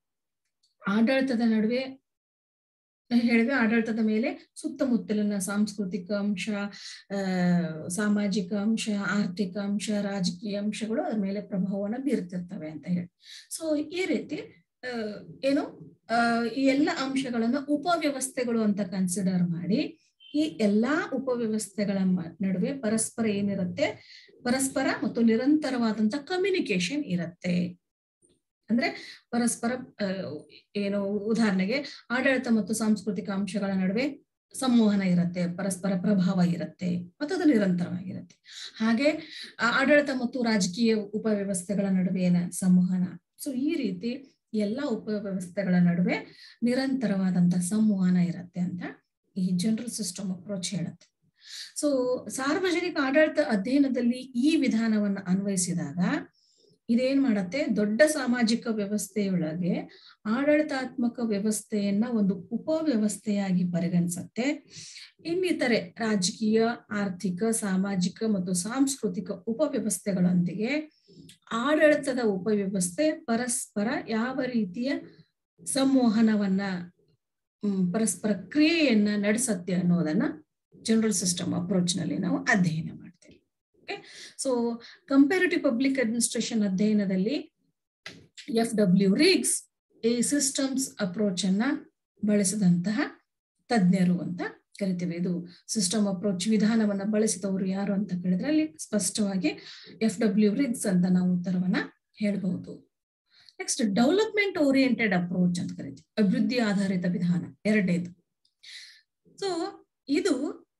ಆಡಳಿತದ ನಡುವೆ ಹೇಳಿದ್ರೆ ಆಡಳಿತದ ಮೇಲೆ ಸುತ್ತಮುತ್ತಲಿನ ಸಾಂಸ್ಕೃತಿಕ ಅಂಶ ಆ ಸಾಮಾಜಿಕ ಅಂಶ ಆರ್ಥಿಕ ಅಂಶ ರಾಜಕೀಯ ಅಂಶಗಳು ಅದ್ರ ಮೇಲೆ ಪ್ರಭಾವವನ್ನು ಬೀರ್ತಿರ್ತವೆ ಅಂತ ಹೇಳಿ ಸೊ ಈ ರೀತಿ ಏನು ಈ ಎಲ್ಲ ಅಂಶಗಳನ್ನ ಉಪವ್ಯವಸ್ಥೆಗಳು ಅಂತ ಕನ್ಸಿಡರ್ ಮಾಡಿ ಈ ಎಲ್ಲಾ ಉಪವ್ಯವಸ್ಥೆಗಳ ನಡುವೆ ಪರಸ್ಪರ ಏನಿರುತ್ತೆ ಪರಸ್ಪರ ಮತ್ತು ನಿರಂತರವಾದಂತ ಕಮ್ಯುನಿಕೇಶನ್ ಇರುತ್ತೆ ಅಂದ್ರೆ ಪರಸ್ಪರ ಏನು ಉದಾಹರಣೆಗೆ ಆಡಳಿತ ಮತ್ತು ಸಾಂಸ್ಕೃತಿಕ ಅಂಶಗಳ ನಡುವೆ ಸಂವಹನ ಇರುತ್ತೆ ಪರಸ್ಪರ ಪ್ರಭಾವ ಇರುತ್ತೆ ಮತ್ತು ಅದು ನಿರಂತರವಾಗಿರುತ್ತೆ ಹಾಗೆ ಆಡಳಿತ ಮತ್ತು ರಾಜಕೀಯ ಉಪವ್ಯವಸ್ಥೆಗಳ ನಡುವೆನ ಸಂವಹನ ಸೊ ಈ ರೀತಿ ಎಲ್ಲ ಉಪವ್ಯವಸ್ಥೆಗಳ ನಡುವೆ ನಿರಂತರವಾದಂತ ಸಂವಹನ ಇರುತ್ತೆ ಅಂತ ಈ ಜನರಲ್ ಸಿಸ್ಟಮ್ ಅಪ್ರೋಚ್ ಹೇಳುತ್ತೆ ಸೊ ಸಾರ್ವಜನಿಕ ಆಡಳಿತ ಅಧ್ಯಯನದಲ್ಲಿ ಈ ವಿಧಾನವನ್ನು ಅನ್ವಯಿಸಿದಾಗ ಇದೇನ್ ಮಾಡತ್ತೆ ದೊಡ್ಡ ಸಾಮಾಜಿಕ ವ್ಯವಸ್ಥೆಯೊಳಗೆ ಆಡಳಿತಾತ್ಮಕ ವ್ಯವಸ್ಥೆಯನ್ನ ಒಂದು ಉಪವ್ಯವಸ್ಥೆಯಾಗಿ ಪರಿಗಣಿಸತ್ತೆ ಇನ್ನಿತರೆ ರಾಜಕೀಯ ಆರ್ಥಿಕ ಸಾಮಾಜಿಕ ಮತ್ತು ಸಾಂಸ್ಕೃತಿಕ ಉಪವ್ಯವಸ್ಥೆಗಳೊಂದಿಗೆ ಆಡಳಿತದ ಉಪವ್ಯವಸ್ಥೆ ಪರಸ್ಪರ ಯಾವ ರೀತಿಯ ಸಂವಹನವನ್ನ ಪರಸ್ಪರ ಕ್ರಿಯೆಯನ್ನ ನಡೆಸತ್ತೆ ಅನ್ನೋದನ್ನ ಜನರಲ್ ಸಿಸ್ಟಮ್ ಅಪ್ರೋಚ್ ನಲ್ಲಿ ನಾವು ಅಧ್ಯಯನ ಮಾಡ್ತೇವೆ okay so comparative public administration ಅಧ್ಯಯನದಲ್ಲಿ ಎಫ್ ಡಬ್ಲ್ಯೂ ರಿಗ್ಸ್ ಈ ಸಿಸ್ಟಮ್ಸ್ ಅಪ್ರೋಚ್ ಅನ್ನ ಬಳಸಿದಂತಹ ತಜ್ಞರು ಅಂತ ಕರಿತೇವೆ ಇದು ಸಿಸ್ಟಮ್ ಅಪ್ರೋಚ್ ವಿಧಾನವನ್ನ ಬಳಸಿದವರು ಯಾರು ಅಂತ ಕೇಳಿದ್ರೆ ಅಲ್ಲಿ ಸ್ಪಷ್ಟವಾಗಿ ಎಫ್ ಡಬ್ಲ್ಯೂ ರಿಗ್ಸ್ ಅಂತ ನಾವು ಉತ್ತರವನ್ನ ಹೇಳ್ಬಹುದು ನೆಕ್ಸ್ಟ್ ಡೆವಲಪ್ಮೆಂಟ್ ಓರಿಯೆಂಟೆಡ್ ಅಪ್ರೋಚ್ ಅಂತ ಕರಿತೀವಿ ಅಭಿವೃದ್ಧಿ ಆಧಾರಿತ ವಿಧಾನ ಎರಡನೇದು ಸೊ ಇದು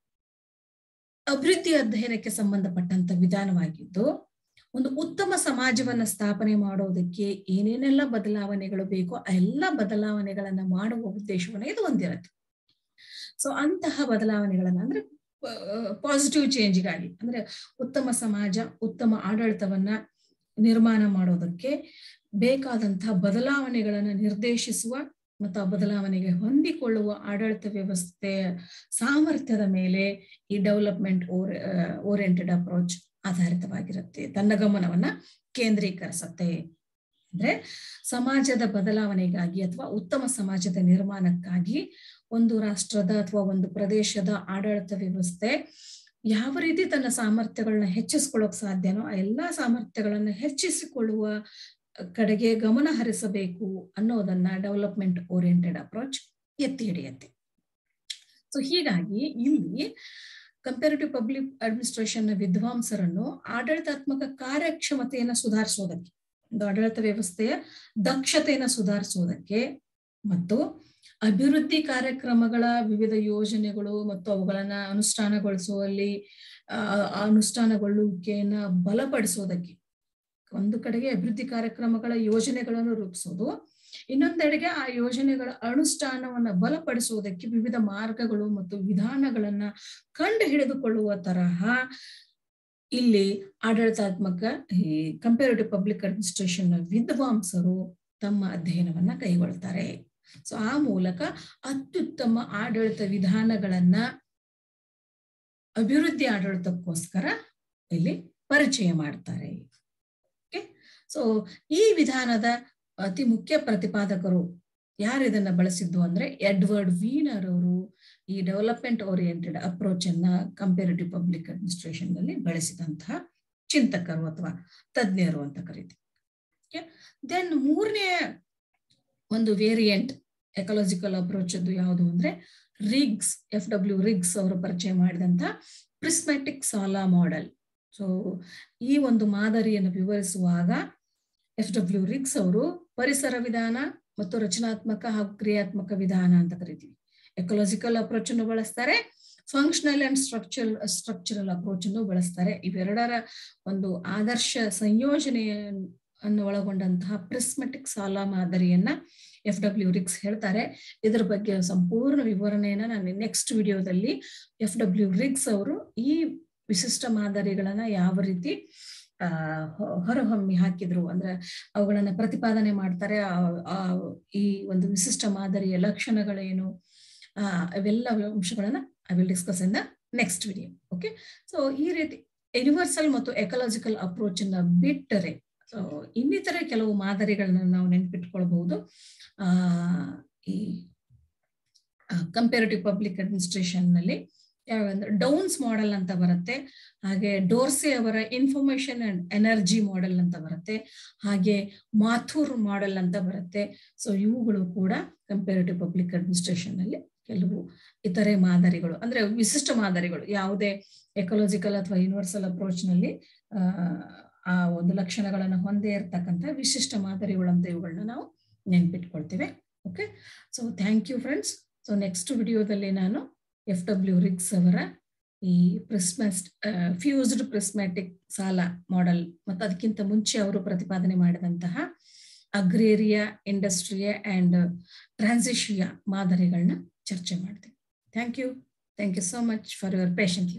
ಅಭಿವೃದ್ಧಿ ಅಧ್ಯಯನಕ್ಕೆ ಸಂಬಂಧಪಟ್ಟಂತ ವಿಧಾನವಾಗಿದ್ದು ಒಂದು ಉತ್ತಮ ಸಮಾಜವನ್ನ ಸ್ಥಾಪನೆ ಮಾಡೋದಕ್ಕೆ ಏನೇನೆಲ್ಲ ಬದಲಾವಣೆಗಳು ಬೇಕೋ ಆ ಎಲ್ಲ ಬದಲಾವಣೆಗಳನ್ನ ಮಾಡುವ ಉದ್ದೇಶವನ್ನ ಇದು ಹೊಂದಿರುತ್ತೆ ಸೊ ಅಂತಹ ಬದಲಾವಣೆಗಳನ್ನ ಅಂದ್ರೆ ಪಾಸಿಟಿವ್ ಚೇಂಜ್ಗಾಗಿ ಅಂದ್ರೆ ಉತ್ತಮ ಸಮಾಜ ಉತ್ತಮ ಆಡಳಿತವನ್ನ ನಿರ್ಮಾಣ ಮಾಡೋದಕ್ಕೆ ಬೇಕಾದಂತಹ ಬದಲಾವಣೆಗಳನ್ನ ನಿರ್ದೇಶಿಸುವ ಮತ್ತು ಆ ಬದಲಾವಣೆಗೆ ಹೊಂದಿಕೊಳ್ಳುವ ಆಡಳಿತ ವ್ಯವಸ್ಥೆಯ ಸಾಮರ್ಥ್ಯದ ಮೇಲೆ ಈ ಡೆವಲಪ್ಮೆಂಟ್ ಓರ್ ಓರಿಯೆಂಟೆಡ್ ಅಪ್ರೋಚ್ ಆಧಾರಿತವಾಗಿರುತ್ತೆ ತನ್ನ ಗಮನವನ್ನ ಕೇಂದ್ರೀಕರಿಸತ್ತೆ ಅಂದ್ರೆ ಸಮಾಜದ ಬದಲಾವಣೆಗಾಗಿ ಅಥವಾ ಉತ್ತಮ ಸಮಾಜದ ನಿರ್ಮಾಣಕ್ಕಾಗಿ ಒಂದು ರಾಷ್ಟ್ರದ ಅಥವಾ ಒಂದು ಪ್ರದೇಶದ ಆಡಳಿತ ವ್ಯವಸ್ಥೆ ಯಾವ ರೀತಿ ತನ್ನ ಸಾಮರ್ಥ್ಯಗಳನ್ನ ಹೆಚ್ಚಿಸ್ಕೊಳ್ಳೋಕ್ ಸಾಧ್ಯನೋ ಆ ಎಲ್ಲಾ ಸಾಮರ್ಥ್ಯಗಳನ್ನ ಹೆಚ್ಚಿಸಿಕೊಳ್ಳುವ ಕಡೆಗೆ ಗಮನ ಹರಿಸಬೇಕು ಅನ್ನೋದನ್ನ ಡೆವಲಪ್ಮೆಂಟ್ ಓರಿಯೆಂಟೆಡ್ ಅಪ್ರೋಚ್ ಎತ್ತಿ ಹಿಡಿಯುತ್ತೆ ಸೊ ಹೀಗಾಗಿ ಇಲ್ಲಿ ಕಂಪೇರಿಟಿವ್ ಪಬ್ಲಿಕ್ ಅಡ್ಮಿನಿಸ್ಟ್ರೇಷನ್ ವಿದ್ವಾಂಸರನ್ನು ಆಡಳಿತಾತ್ಮಕ ಕಾರ್ಯಕ್ಷಮತೆಯನ್ನ ಸುಧಾರಿಸೋದಕ್ಕೆ ಒಂದು ಆಡಳಿತ ವ್ಯವಸ್ಥೆಯ ದಕ್ಷತೆಯನ್ನ ಸುಧಾರಿಸೋದಕ್ಕೆ ಮತ್ತು ಅಭಿವೃದ್ಧಿ ಕಾರ್ಯಕ್ರಮಗಳ ವಿವಿಧ ಯೋಜನೆಗಳು ಮತ್ತು ಅವುಗಳನ್ನ ಅನುಷ್ಠಾನಗೊಳಿಸುವಲ್ಲಿ ಅನುಷ್ಠಾನಗೊಳ್ಳುವಿಕೆಯನ್ನ ಬಲಪಡಿಸೋದಕ್ಕೆ ಒಂದು ಕಡೆಗೆ ಅಭಿವೃದ್ಧಿ ಕಾರ್ಯಕ್ರಮಗಳ ಯೋಜನೆಗಳನ್ನು ರೂಪಿಸೋದು ಇನ್ನೊಂದೆಡೆಗೆ ಆ ಯೋಜನೆಗಳ ಅನುಷ್ಠಾನವನ್ನ ಬಲಪಡಿಸುವುದಕ್ಕೆ ವಿವಿಧ ಮಾರ್ಗಗಳು ಮತ್ತು ವಿಧಾನಗಳನ್ನ ಕಂಡು ಹಿಡಿದುಕೊಳ್ಳುವ ತರಹ ಇಲ್ಲಿ ಆಡಳಿತಾತ್ಮಕ ಈ ಕಂಪೇರಿಟಿವ್ ಪಬ್ಲಿಕ್ ಅಡ್ಮಿನಿಸ್ಟ್ರೇಷನ್ ವಿದ್ವಾಂಸರು ತಮ್ಮ ಅಧ್ಯಯನವನ್ನ ಕೈಗೊಳ್ತಾರೆ ಸೊ ಆ ಮೂಲಕ ಅತ್ಯುತ್ತಮ ಆಡಳಿತ ವಿಧಾನಗಳನ್ನ ಅಭಿವೃದ್ಧಿ ಆಡಳಿತಕ್ಕೋಸ್ಕರ ಇಲ್ಲಿ ಪರಿಚಯ ಮಾಡ್ತಾರೆ ಓಕೆ ಸೊ ಈ ವಿಧಾನದ ಅತಿ ಮುಖ್ಯ ಪ್ರತಿಪಾದಕರು ಯಾರು ಇದನ್ನ ಬಳಸಿದ್ದು ಅಂದ್ರೆ ಎಡ್ವರ್ಡ್ ವೀನರ್ ಅವರು ಈ ಡೆವಲಪ್ಮೆಂಟ್ ಓರಿಯೆಂಟೆಡ್ ಅಪ್ರೋಚ್ ಅನ್ನ ಕಂಪೇರಿಟಿವ್ ಪಬ್ಲಿಕ್ ಅಡ್ಮಿನಿಸ್ಟ್ರೇಷನ್ ನಲ್ಲಿ ಬಳಸಿದಂತಹ ಚಿಂತಕರು ಅಥವಾ ತಜ್ಞರು ಅಂತ ಕರಿತೀವಿ ದೆನ್ ಮೂರನೇ ಒಂದು ವೇರಿಯಂಟ್ ಎಕಲಾಜಿಕಲ್ ಅಪ್ರೋಚ್ ಅದು ಯಾವುದು ಅಂದ್ರೆ ರಿಗ್ಸ್ ಎಫ್ ಡಬ್ಲ್ಯೂ ರಿಗ್ಸ್ ಅವರು ಪರಿಚಯ ಮಾಡಿದಂತ ಪ್ರಿಸ್ಮ್ಯಾಟಿಕ್ ಸಾಲಾ ಮಾಡೆಲ್ ಸೊ ಈ ಒಂದು ಮಾದರಿಯನ್ನು ವಿವರಿಸುವಾಗ ಎಫ್ ಡಬ್ಲ್ಯೂ ರಿಗ್ಸ್ ಅವರು ಪರಿಸರ ವಿಧಾನ ಮತ್ತು ರಚನಾತ್ಮಕ ಹಾಗೂ ಕ್ರಿಯಾತ್ಮಕ ವಿಧಾನ ಅಂತ ಕರಿತೀವಿ ಎಕಲಾಜಿಕಲ್ ಅಪ್ರೋಚ್ ಅನ್ನು ಬಳಸ್ತಾರೆ functional and structure structural approach ಅನ್ನು ಬಳಸ್ತಾರೆ ಇವೆರಡರ ಒಂದು ಆದರ್ಶ ಸಂಯೋಜನೆಯನ್ನು ಒಳಗೊಂಡಂತಹ ಪ್ರಿಸ್ಮೆಟಿಕ್ ಸಾಲ ಮಾದರಿಯನ್ನ ಎಫ್ ಡಬ್ಲ್ಯೂ ರಿಕ್ಸ್ ಹೇಳ್ತಾರೆ ಇದ್ರ ಬಗ್ಗೆ ಸಂಪೂರ್ಣ ವಿವರಣೆಯನ್ನ ನಾನು ನೆಕ್ಸ್ಟ್ ವಿಡಿಯೋದಲ್ಲಿ ಎಫ್ ಡಬ್ಲ್ಯೂ ರಿಗ್ಸ್ ಅವರು ಈ ವಿಶಿಷ್ಟ ಮಾದರಿಗಳನ್ನ ಯಾವ ರೀತಿ ಆ ಹೊರಹೊಮ್ಮಿ ಹಾಕಿದ್ರು ಅಂದ್ರೆ ಅವುಗಳನ್ನ ಪ್ರತಿಪಾದನೆ ಮಾಡ್ತಾರೆ ಈ ಒಂದು ವಿಶಿಷ್ಟ ಮಾದರಿಯ ಲಕ್ಷಣಗಳೇನು ಆ ಅವೆಲ್ಲ ಅಂಶಗಳನ್ನ I will discuss in the next video okay so ಈ ರೀತಿ ಯೂನಿವರ್ಸಲ್ ಮತ್ತು ಎಕಲಾಜಿಕಲ್ ಅಪ್ರೋಚ್ ಅನ್ನ ಬಿಟ್ಟರೆ ಸೊ ಇನ್ನಿತರ ಕೆಲವು ಮಾದರಿಗಳನ್ನ ನಾವು ನೆನ್ಪಿಟ್ಕೊಳ್ಬಹುದು ಆ ಈ ಕಂಪೇರಿಟಿವ್ ಪಬ್ಲಿಕ್ ಅಡ್ಮಿನಿಸ್ಟ್ರೇಷನ್ ನಲ್ಲಿ ಯಾವಂದ್ರೆ ಡೌನ್ಸ್ ಮಾಡೆಲ್ ಅಂತ ಬರುತ್ತೆ ಹಾಗೆ ಡೋರ್ಸೆ ಅವರ ಇನ್ಫಾರ್ಮೇಶನ್ ಅಂಡ್ ಎನರ್ಜಿ ಮಾಡೆಲ್ ಅಂತ ಬರುತ್ತೆ ಹಾಗೆ ಮಾಥೂರ್ ಮಾಡೆಲ್ ಅಂತ ಬರುತ್ತೆ ಸೊ ಇವುಗಳು ಕೂಡ ಕಂಪೇರಿಟಿವ್ ಪಬ್ಲಿಕ್ ಅಡ್ಮಿನಿಸ್ಟ್ರೇಷನ್ ನಲ್ಲಿ ಕೆಲವು ಇತರೆ ಮಾದರಿಗಳು ಅಂದ್ರೆ ವಿಶಿಷ್ಟ ಮಾದರಿಗಳು ಯಾವುದೇ ಎಕಲಾಜಿಕಲ್ ಅಥವಾ ಯೂನಿವರ್ಸಲ್ ಅಪ್ರೋಚ್ ನಲ್ಲಿ ಆ ಒಂದು ಲಕ್ಷಣಗಳನ್ನು ಹೊಂದೇ ಇರ್ತಕ್ಕಂಥ ವಿಶಿಷ್ಟ ಮಾದರಿಗಳು ಅಂತ ಇವುಗಳನ್ನ ನಾವು ನೆನ್ಪಿಟ್ಕೊಳ್ತೇವೆ okay so thank you friends so next ವಿಡಿಯೋದಲ್ಲಿ ನಾನು ಎಫ್ ಡಬ್ಲ್ಯೂ ರಿಗ್ಸ್ ಅವರ ಈ ಪ್ರಿಸ್ಮೆಸ್ ಫ್ಯೂಸ್ಡ್ ಪ್ರಿಸ್ಮ್ಯಾಟಿಕ್ ಸಾಲ ಮಾಡೆಲ್ ಮತ್ತು ಅದಕ್ಕಿಂತ ಮುಂಚೆ ಅವರು ಪ್ರತಿಪಾದನೆ ಮಾಡಿದಂತಹ ಅಗ್ರೇರಿಯಾ ಇಂಡಸ್ಟ್ರಿಯ ಅಂಡ್ ಟ್ರಾನ್ಸಿಷಿಯಾ ಮಾದರಿಗಳನ್ನ ಚರ್ಚೆ ಮಾಡ್ತೀವಿ thank you thank you so much for your patience